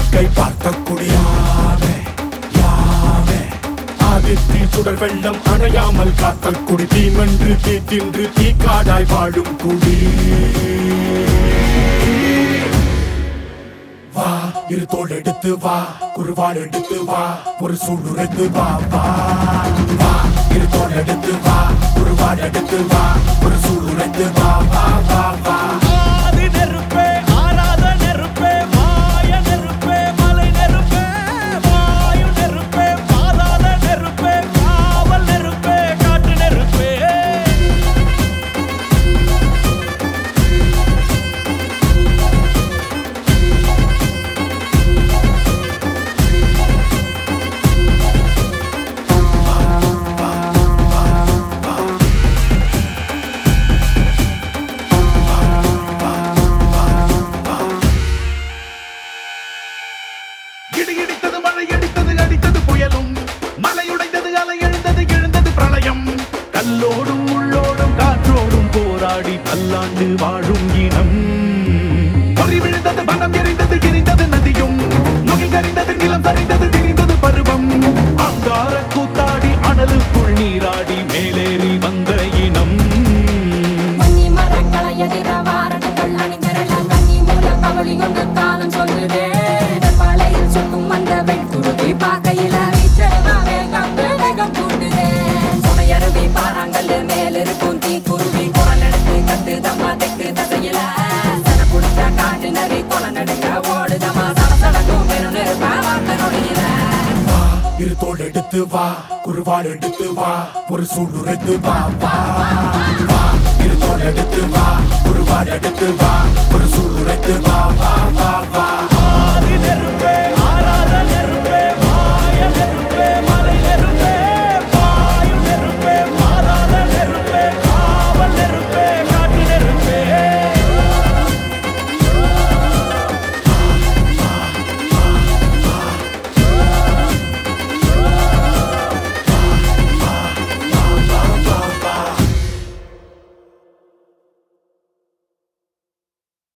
வேடிக்கை பார்க்கக்கூடிய யாவே யாவே ஆதித்தி சுடர் வெள்ளம் அணையாமல் காத்த குடி தீமென்று தீ தின்று தீ காடாய் வாழும் குடி வா இரு தோள் எடுத்து வா குருவாள் எடுத்து வா ஒரு சூடுரைத்து வா வா வா இரு தோள் எடுத்து வா குருவாள் எடுத்து வா ஒரு சூடுரைத்து வா வா வா வா ஆதி நெருப்பே ஆராத நெருப்பே மாய நெருப்பே மலை நெருப்பே வாயு நெருப்பே பாதாள நெருப்பே காவல் நெருப்பே காட்டு நெருப்பே இடி இடித்தது மழை அடித்தது அடித்தது புயலும் மலை உடைந்தது அலை எழுந்தது எழுந்தது பிரளயம் கல்லோடும் உள்ளோடும் காற்றோடும் போராடி பல்லாண்டு வாழும் இனம் பொறி விழுந்தது பணம் எரிந்தது எரிந்தது நதியும் நுகை கரிந்தது நிலம் சரிந்தது திரிந்தது பருவம் அங்கார கூத்தாடி அனலுக்குள் நீராடி மேலேறி வந்த இனம் மன்னி மரங்களை எதிர வாரணங்கள் அணிந்திரள கன்னி மூலம் கவளி கொண்டு காலம் சொல்லுதே பழையில் சுக்கும் அந்த வெண்குருவி பார்க்கையில வீச்சடமா வேகம் வேகம் கூட்டுதே சுமையருவி பாறாங்கல்லு மேலிருக்கும் தீ குருவி குரல் எடுத்து கத்து தம்மா தெக்கு தசையில சன புடிச்ச காட்டு நரி கொலை நடுங்க ஓடுதமா சடசடக்கும் பெரும் நெருப்ப வார்த்தை நொடியில வா இரு தோள் எடுத்து வா குருவாள் எடுத்து வா ஒரு சூடுரைத்து வா வா வா இரு தோள் எடுத்து வா குருவாள் எடுத்து வா ஒரு சூடுரைத்து வா வா வா வா ஆதி நெருப்பே